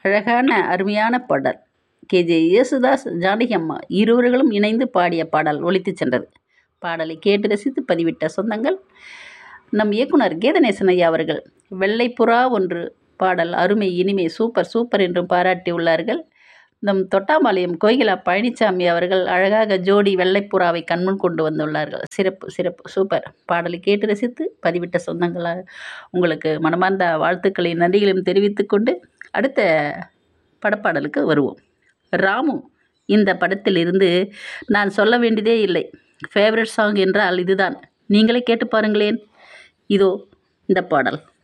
அழகான அருமையான பாடல் கேஜே யேசுதாஸ் ஜானகி அம்மா இருவர்களும் இணைந்து பாடிய பாடல் ஒலித்து சென்றது பாடலை கேட்டு ரசித்து பதிவிட்ட சொந்தங்கள் நம் இயக்குனர் கீதநேசன் ஐயா அவர்கள் வெள்ளைப்புறா ஒன்று பாடல் அருமை இனிமை சூப்பர் சூப்பர் என்றும் பாராட்டியுள்ளார்கள் நம் தொட்டாம்பாளையம் கோகிலா பழனிசாமி அவர்கள் அழகாக ஜோடி வெள்ளைப்புறாவை கண்முன் கொண்டு வந்துள்ளார்கள் சிறப்பு சிறப்பு சூப்பர் பாடலை கேட்டு ரசித்து பதிவிட்ட சொந்தங்களாக உங்களுக்கு மனமார்ந்த வாழ்த்துக்களையும் நன்றிகளையும் தெரிவித்துக்கொண்டு அடுத்த படப்பாடலுக்கு வருவோம் ராமு இந்த படத்திலிருந்து நான் சொல்ல வேண்டியதே இல்லை ஃபேவரட் சாங் என்றால் இதுதான் நீங்களே கேட்டு பாருங்களேன் இதோ இந்த பாடல்